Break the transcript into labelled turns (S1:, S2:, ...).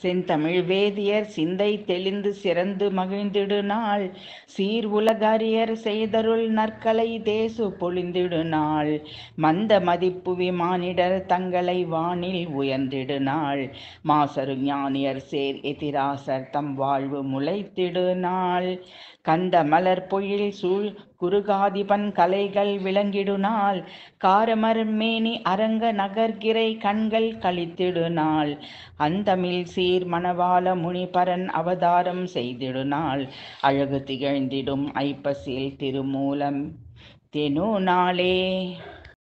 S1: செந்தமிழ் வேதியர் சிந்தை தெளிந்து சிறந்து மகிழ்ந்திடு நாள் சீர் உலகறியர் செய்தருள் நற்கலை தேசு பொழிந்திடு நாள் மந்த மதிப்புவி மானிடர் தங்களை வானில் உயர்ந்திடு நாள் மாசரு ஞானியர் சேர் எதிராசர் தம் வாழ்வு முளைத்திடு நாள் கந்த மலர் பொழில் சூழ் குருகாதிபன் கலைகள் விளங்கிடு நாள் காரமர்மேனி அரங்க நகர்கிரை கண்கள் கழித்திடு நாள் அந்தமில் சீர் மணவாள முனிபரன் அவதாரம் செய்திடு நாள் அழகு திகழ்ந்திடும் ஐப்பசில் திருமூலம் தெனு நாளே